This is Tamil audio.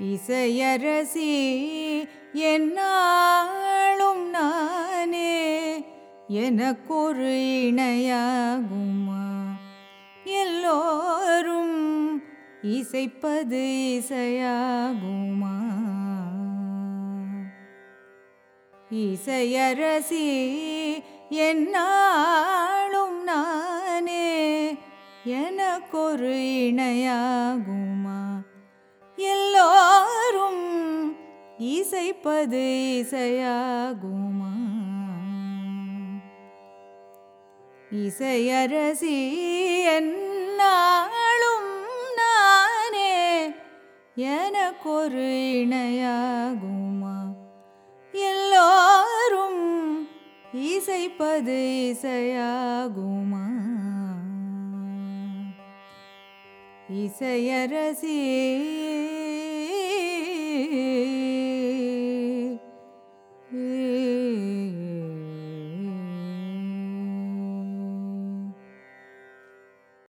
இசையரசி என்னாலும் நானே எனக்கொரு இணையாகுமா எல்லோரும் இசைப்பது இசையாகுமா இசையரசி என்னாலும் நானே எனக்கொரு இணையாகுமா எல்லோரும் இசைப்பது இசையாகுமா இசையரசி என்னாலும் நானே எனக்கொரு இணையாகுமா எல்லோரும் இசைப்பது இசையாகுமா இசையரசி